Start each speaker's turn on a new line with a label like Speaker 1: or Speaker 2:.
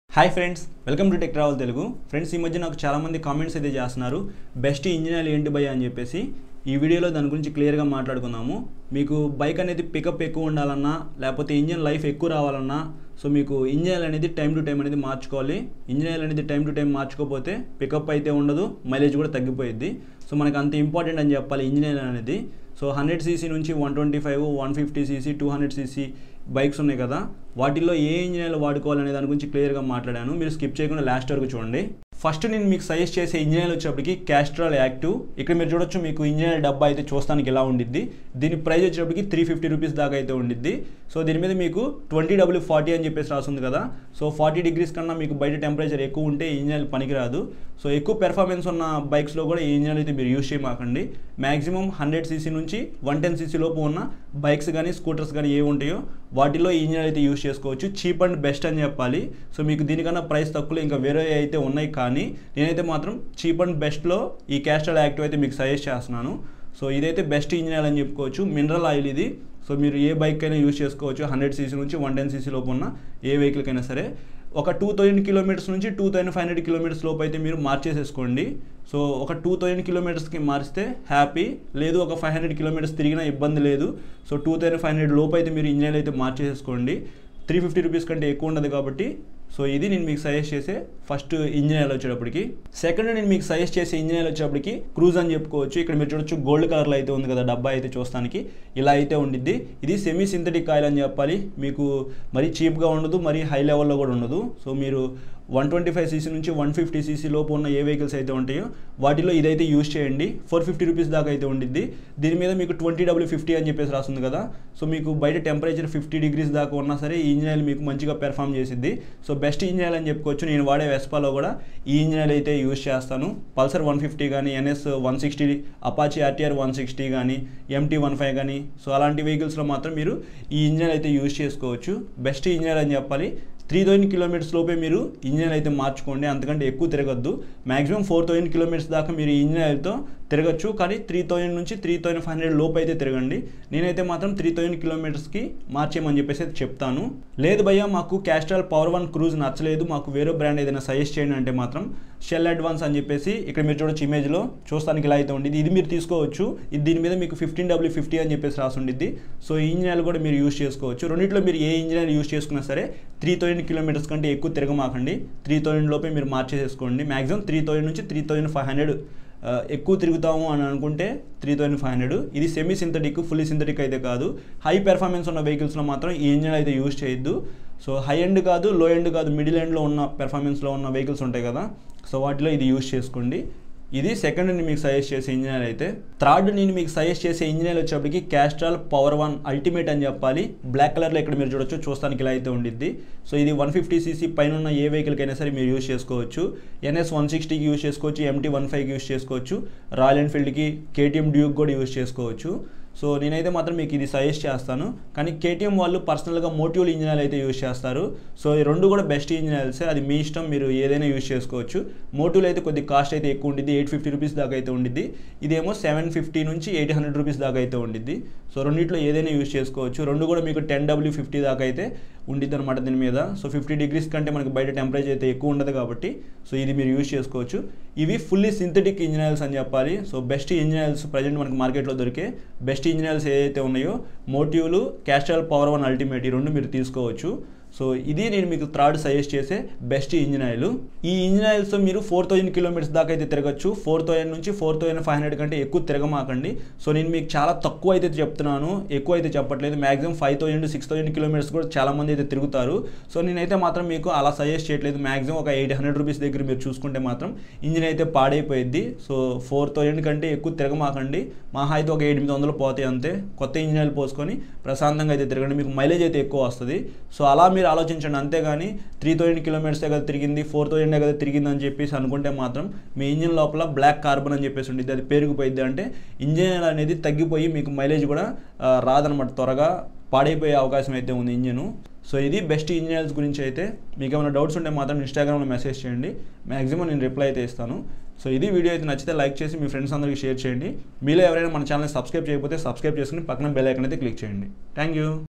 Speaker 1: hi friends welcome to tech travel Telugu friends ఈ మధ్య నాకు చాలామంది కామెంట్స్ అయితే చేస్తున్నారు బెస్ట్ ఇంజిన్ ఏంటి భయ అని చెప్పేసి ఈ వీడియోలో దాని గురించి క్లియర్గా మాట్లాడుకుందాము మీకు బైక్ అనేది పికప్ ఎక్కువ ఉండాలన్నా లేకపోతే ఇంజిన్ లైఫ్ ఎక్కువ రావాలన్నా సో మీకు ఇంజిన్ అనేది టైం టు టైం అనేది మార్చుకోవాలి ఇంజిన్ అనేది టైం టు టైం మార్చుకోకపోతే పికప్ అయితే ఉండదు మైలేజ్ కూడా తగ్గిపోయింది సో మనకు అంత ఇంపార్టెంట్ అని చెప్పాలి ఇంజిన్ అనేది సో హండ్రెడ్ సీసీ నుంచి one twenty five one fifty CC two hundred CC bikes ఉన్నాయి కదా వాటిల్లో ఏ ఇంజిన్ వాడుకోవాలనే దాని గురించి క్లియర్గా మాట్లాడాను మీరు స్కిప్ చేయకుండా లాస్ట్ వరకు చూడండి ఫస్ట్ నేను మీకు సజెస్ట్ చేసే ఇంజనీర్ వచ్చేప్పటికి క్యాస్ట్రాల్ యాక్టివ్ ఇక్కడ మీరు చూడొచ్చు మీకు ఇంజనీర్ డబ్బా అయితే చూస్తానికి ఎలా ఉండిద్ది దీని ప్రైస్ వచ్చేటప్పటికి త్రీ ఫిఫ్టీ రూపీస్ దాకా అయితే ఉండిద్ది సో దీని మీద మీకు ట్వంటీ డబ్ల్యూ ఫార్టీ అని చెప్పేసి రాస్తుంది కదా సో ఫార్టీ డిగ్రీస్ కన్నా మీకు బయట టెంపరేచర్ ఎక్కువ ఉంటే ఈ ఇంజనీర్ పనికిరాదు సో ఎక్కువ పెర్ఫార్మెన్స్ ఉన్న బైక్స్లో కూడా ఈ ఇంజనీర్ అయితే మీరు యూజ్ చేయమాకండి మ్యాక్సిమం హండ్రెడ్ సీసీ నుంచి వన్ టెన్ సీసీ లోపు ఉన్న బైక్స్ కానీ స్కూటర్స్ కానీ ఏ ఉంటాయో వాటిలో ఈ ఇంజనీర్ అయితే యూజ్ చేసుకోవచ్చు చీప్ అండ్ బెస్ట్ అని చెప్పాలి సో మీకు దీనికన్నా ప్రైస్ తక్కువలో ఇంకా వేరే అయితే ఉన్నాయి కానీ నేనైతే మాత్రం చీప్ అండ్ బెస్ట్లో ఈ క్యాస్ట్రల్ యాక్టివ్ అయితే మీకు సజెస్ట్ చేస్తున్నాను సో ఇదైతే బెస్ట్ ఇంజనీర్ అని చెప్పుకోవచ్చు మినరల్ ఆయిల్ ఇది సో మీరు ఏ బైక్ అయినా యూజ్ చేసుకోవచ్చు హండ్రెడ్ సీసీ నుంచి వన్ టెన్ సీసీ లోపు ఉన్న ఏ వెహికల్కైనా సరే ఒక టూ థౌజండ్ కిలోమీటర్స్ నుంచి two thousand five hundred kilometres లోపు అయితే మీరు మార్చేసేసుకోండి సో ఒక టూ థౌజండ్ కిలోమీటర్స్కి మారిస్తే హ్యాపీ లేదు ఒక ఫైవ్ హండ్రెడ్ కిలోమీటర్స్ తిరిగినా ఇబ్బంది లేదు so two thousand five hundred లోపు అయితే మీరు ఇంజన్ అయితే మార్చేసేసుకోండి త్రీ ఫిఫ్టీ రూపీస్ కంటే ఎక్కువ ఉండదు కాబట్టి సో ఇది నేను మీకు సజెస్ట్ చేసే ఫస్ట్ ఇంజనీర్ వచ్చేటప్పటికి సెకండ్ నేను మీకు సజెస్ట్ చేసే ఇంజనీర్ వచ్చేటప్పటికి క్రూజ్ అని చెప్పుకోవచ్చు ఇక్కడ మీరు చూడొచ్చు గోల్డ్ కలర్లో అయితే ఉంది కదా డబ్బా అయితే చూస్తానికి ఇలా అయితే ఉండిద్ది ఇది సెమీ సింథటిక్ ఆయిల్ అని చెప్పాలి మీకు మరీ చీప్గా ఉండదు మరీ హై లెవెల్లో కూడా ఉండదు సో మీరు వన్ ట్వంటీ ఫైవ్ సీసీ నుంచి వన్ ఫిఫ్టీ సీసీ లోపు ఉన్న ఏ వెహికల్స్ అయితే ఉంటాయో వాటిలో ఇదైతే యూజ్ చేయండి ఫోర్ ఫిఫ్టీ రూపీస్ దాకా అయితే ఉండిద్ది దీని మీద మీకు ట్వంటీ డబ్ల్యూ ఫిఫ్టీ అని చెప్పేసి రాస్తుంది కదా సో మీకు బయట టెంపరేచర్ ఫిఫ్టీ డిగ్రీస్ దాకా ఉన్నా సరే ఈ ఇంజిన్ ఆయిల్ మీకు మంచిగా పెర్ఫామ్ చేసిద్ది సో బెస్ట్ ఇంజిన్ ఆయిల్ అని చెప్పుకోవచ్చు నేను వాడే వెస్పాలో కూడా ఈ ఇంజిన్ ఆయిల్ అయితే యూజ్ చేస్తాను పల్సర్ వన్ ఫిఫ్టీ కానీ NS one sixty Apache RTR one sixty కానీ ఎంటీ వన్ ఫైవ్ కానీ సో అలాంటి వెహికల్స్లో మాత్రం మీరు ఈ ఇంజిన్ అయితే యూజ్ చేసుకోవచ్చు బెస్ట్ ఇంజిన్ అని చెప్పాలి త్రీ థౌజండ్ కిలోమీటర్స్ లోపే మీరు ఇంజిన్ అయితే మార్చుకోండి అంతకంటే ఎక్కువ తిరగద్దు మాక్సిమం ఫోర్ థౌజండ్ కిలోమీటర్స్ దాకా మీరు ఈ ఇంజిన్ ఆయిల్తో తిరగచ్చు కానీ త్రీ థౌజండ్ నుంచి త్రీ థౌజండ్ ఫైవ్ హండ్రెడ్ లోపు అయితే తిరగండి నేనైతే మాత్రం త్రీ థౌజండ్ కిలోమీటర్స్కి మార్చేయమని చెప్పేసి అయితే చెప్తాను లేదు భయ్య మాకు క్యాస్ట్రాల్ పవర్ వన్ క్రూజ్ నచ్చలేదు మాకు వేరే బ్రాండ్ ఏదైనా సజెస్ట్ చేయండి అంటే మాత్రం షెల్ అడ్వాన్స్ అని చెప్పేసి ఇక్కడ మీరు చూడొచ్చు ఇమేజ్లో చూస్తానికి ఇలా అయితే ఉండేది ఇది మీరు తీసుకోవచ్చు ఇది దీని మీద మీకు ఫిఫ్టీన్ డబ్ల్యూ ఫిఫ్టీ అని చెప్పేసి రాసి ఉండిద్ది సో ఈ ఇంజిన్ ఆయిల్ కూడా మీరు యూజ్ చేసుకోవచ్చు రెండింటిలో మీరు ఏ ఇంజిన్ ఆయిల్ యూజ్ చేసుకున్నా సరే త్రీ థౌజండ్ కిలోమీటర్స్ కంటే ఎక్కువ తిరగమాకండి త్రీ థౌజండ్ లోపే మీరు మార్చేసేసుకోండి మాక్సిమం త్రీ థౌజండ్ నుంచి త్రీ థౌజండ్ ఫైవ్ హండ్రెడ్ ఎక్కువ తిరుగుతాము అని అనుకుంటే త్రీ థౌజండ్ ఫైవ్ హండ్రెడ్ ఇది సెమీ సింథటిక్ ఫుల్లీ సింథటిక్ అయితే కాదు హై పెర్ఫార్మెన్స్ ఉన్న వెహికల్స్లో మాత్రం ఈ ఇంజిన్ అయితే యూజ్ చేయొద్దు సో హై ఎండ్ కాదు లో ఎండ్ కాదు మిడిల్ ఎండ్లో ఉన్న పెర్ఫార్మెన్స్లో ఉన్న వెహికల్స్ ఉంటాయి కదా సో వాటిలో ఇది యూజ్ చేసుకోండి ఇది సెకండ్ నేను మీకు సజెస్ట్ చేసే ఇంజనీర్ అయితే థర్డ్ నేను మీకు సజెస్ట్ చేసే ఇంజనీర్ వచ్చేప్పటికి క్యాస్ట్రాల్ పవర్ వన్ అల్టిమేట్ అని చెప్పాలి బ్లాక్ కలర్లో ఇక్కడ మీరు చూడొచ్చు చూస్తానికి ఇలా అయితే ఉండిద్ది సో ఇది వన్ ఫిఫ్టీ సీసీ పైన ఉన్న ఏ వెహికల్కైనా సరే మీరు యూజ్ చేసుకోవచ్చు ఎన్ఎస్ వన్ సిక్స్టీకి యూజ్ చేసుకోవచ్చు ఎంటీ వన్ ఫైవ్కి యూజ్ చేసుకోవచ్చు రాయల్ ఎన్ఫీల్డ్కి కేటీఎం డ్యూక్ కూడా యూజ్ చేసుకోవచ్చు సో నేనైతే మాత్రం మీకు ఇది సజెస్ట్ చేస్తాను కానీ కేటీఎం వాళ్ళు పర్సనల్గా మోటివ్ల్ ఇంజిన్ అయితే యూజ్ చేస్తారు సో ఈ రెండు కూడా బెస్ట్ ఇంజిన్ అది మీ ఇష్టం మీరు ఏదైనా యూజ్ చేసుకోవచ్చు మోటివ్లు అయితే కొద్ది కాస్ట్ అయితే ఎక్కువ ఉండిద్ది ఎయిట్ ఫిఫ్టీ రూపీస్ దాకా అయితే ఉండిద్ది ఇదేమో సెవెన్ ఫిఫ్టీ నుంచి ఎయిట్ హండ్రెడ్ రూపీస్ దాకా అయితే ఉండిద్ది సో రెండిట్లో ఏదైనా యూజ్ చేసుకోవచ్చు రెండు కూడా మీకు టెన్ డబ్ల్యూ ఫిఫ్టీ దాకా అయితే ఉండిద్ది అనమాట దీని మీద సో ఫిఫ్టీ డిగ్రీస్ కంటే మనకి బయట టెంపరేచర్ అయితే ఎక్కువ ఉండదు కాబట్టి సో ఇది మీరు యూజ్ చేసుకోవచ్చు ఇవి ఫుల్లీ సింథటిక్ ఇంజిన్ అని చెప్పాలి సో బెస్ట్ ఇంజిన్ ప్రజెంట్ మనకి మార్కెట్లో దొరికే బెస్ట్ ఇంజిన్ ఏదైతే ఉన్నాయో Motul Castrol power one ultimate ఈ రెండు మీరు తీసుకోవచ్చు సో ఇది నేను మీకు థర్డ్ సజెస్ట్ చేసే బెస్ట్ ఇంజిన్ ఆయిల్ ఈ ఇంజిన్ ఆయిల్స్తో మీరు ఫోర్ థౌజండ్ కిలోమీటర్స్ దాకా అయితే తిరగచ్చు ఫోర్ థౌజండ్ నుంచి ఫోర్ థౌజండ్ ఫైవ్ హండ్రెడ్ కంటే ఎక్కువ తిరగమాకండి సో నేను మీకు చాలా తక్కువ అయితే చెప్తున్నాను ఎక్కువ అయితే చెప్పట్లేదు maximum five thousand six thousand kilometres కూడా చాలా మంది అయితే తిరుగుతారు సో నేనైతే మాత్రం మీకు అలా సజెస్ట్ చేయట్లేదు మాక్సిమం ఒక ఎయిట్ హండ్రెడ్ రూపీస్ దగ్గర మీరు చూసుకుంటే మాత్రం ఇంజిన్ అయితే పాడైపోయింది సో ఫోర్ థౌజండ్ కంటే ఎక్కువ తిరగమాకండి మహా అయితే ఒక ఎనిమిది వందలు పోతాయి అంతే కొత్త ఇంజిన్ ఆయిల్ పోసుకొని ప్రశాంతంగా అయితే తిరగండి మీకు మైలేజ్ అయితే ఎక్కువ వస్తుంది సో అలా మీరు ఆలోచించండి అంతేగాని త్రీ థౌజండ్ కిలోమీటర్సే కదా తిరిగింది ఫోర్ థౌజండ్ కదా తిరిగింది అని చెప్పేసి అనుకుంటే మాత్రం మీ ఇంజిన్ లోపల బ్లాక్ కార్బన్ అని చెప్పేసి ఉంటుంది అది పెరిగిపోయింది అంటే ఇంజిన్ అనేది తగ్గిపోయి మీకు మైలేజ్ కూడా రాదనమాట త్వరగా పాడైపోయే అవకాశం అయితే ఉంది ఇంజిన్ సో ఇది బెస్ట్ ఇంజనీర్స్ గురించి అయితే మీకు ఏమైనా డౌట్స్ ఉంటే మాత్రం ఇన్స్టాగ్రామ్లో మెసేజ్ చేయండి మ్యాక్సిమం నేను రిప్లై అయితే ఇస్తాను సో ఇది వీడియో అయితే నచ్చితే లైక్ చేసి మీ ఫ్రెండ్స్ అందరికీ షేర్ చేయండి మీలో ఎవరైనా మన ఛానల్ సబ్స్క్రైబ్ చేయకపోతే సబ్స్క్రైబ్ చేసుకుని పక్కన బెల్ ఐకన్ అయితే క్లిక్ చేయండి థ్యాంక్ యూ